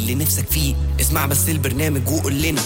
اللي نفسك فيه اسمع بس البرنامج وقول لنا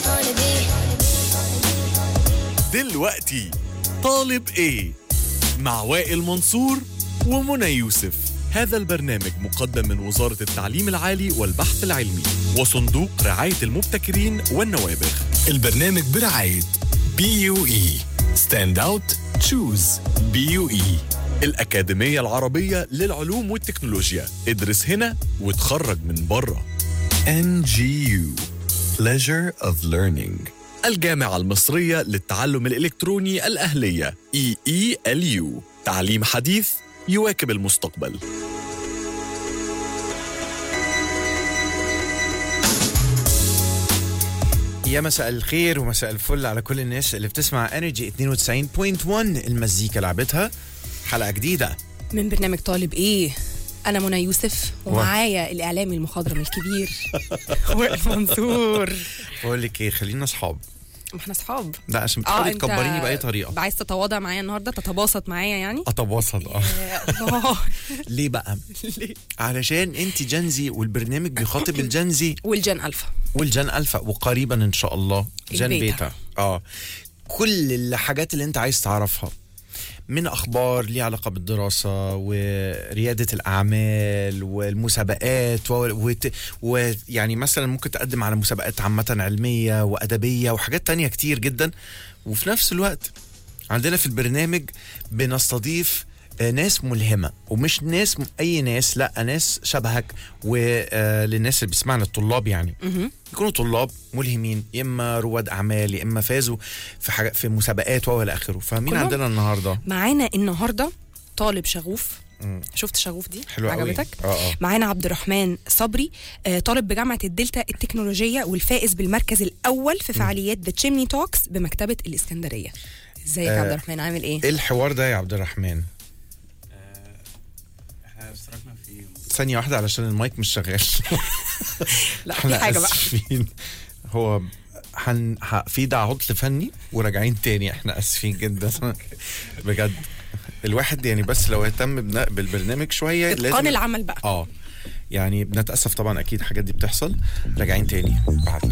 دلوقتي طالب ايه مع وائل منصور ومنى يوسف هذا البرنامج مقدم من وزارة التعليم العالي والبحث العلمي وصندوق رعاية المبتكرين والنوابغ البرنامج برعاية بي يو اي ستاند اوت تشوز بي يو اي الأكاديمية العربية للعلوم والتكنولوجيا ادرس هنا وتخرج من بره ان جي يو pleasure of learning الجامعة المصرية للتعلم الإلكتروني الأهلية EELU تعليم حديث يواكب المستقبل يا مساء الخير ومساء الفل على كل الناس اللي بتسمع انرجي 92.1 المزيكا لعبتها حلقه جديده من برنامج طالب ايه انا منى يوسف ومعايا الاعلامي المخضرم الكبير وائل منصور بقول لك ايه خلينا اصحاب ما احنا اصحاب لا عشان بتحاولي أنت تكبريني باي طريقه عايز تتواضع معايا النهارده تتباسط معايا يعني اتواصل اه يا الله ليه بقى ليه؟ علشان انت جنزي والبرنامج بيخاطب الجنزي والجن الفا والجن الفا وقريبا ان شاء الله جن البيتا. بيتا اه كل الحاجات اللي انت عايز تعرفها من اخبار ليها علاقه بالدراسه ورياده الاعمال والمسابقات و- وت- ويعني مثلا ممكن تقدم على مسابقات عامه علميه وادبيه وحاجات تانية كتير جدا وفي نفس الوقت عندنا في البرنامج بنستضيف آه، ناس ملهمه ومش ناس م- اي ناس لا ناس شبهك وللناس اللي بيسمعنا الطلاب يعني يكونوا طلاب ملهمين يا اما رواد اعمال يا اما فازوا في حاجة في مسابقات والى اخره فمين كلهم. عندنا النهارده معانا النهارده طالب شغوف شفت شغوف دي حلوة قوي. عجبتك اه اه معانا عبد الرحمن صبري آه، طالب بجامعه الدلتا التكنولوجيه والفائز بالمركز الاول في فعاليات ذا تشيمني توكس بمكتبه الاسكندريه ازيك يا آه، عبد الرحمن عامل ايه ايه الحوار ده يا عبد الرحمن ثانية واحدة علشان المايك مش شغال لا في احنا حاجه بقى اسفين هو حن... ح... في ده عطل فني وراجعين تاني احنا اسفين جدا بجد الواحد يعني بس لو اهتم بنا... بالبرنامج شوية اتقان لازم العمل بقى اه يعني بنتاسف طبعا اكيد الحاجات دي بتحصل راجعين تاني بعد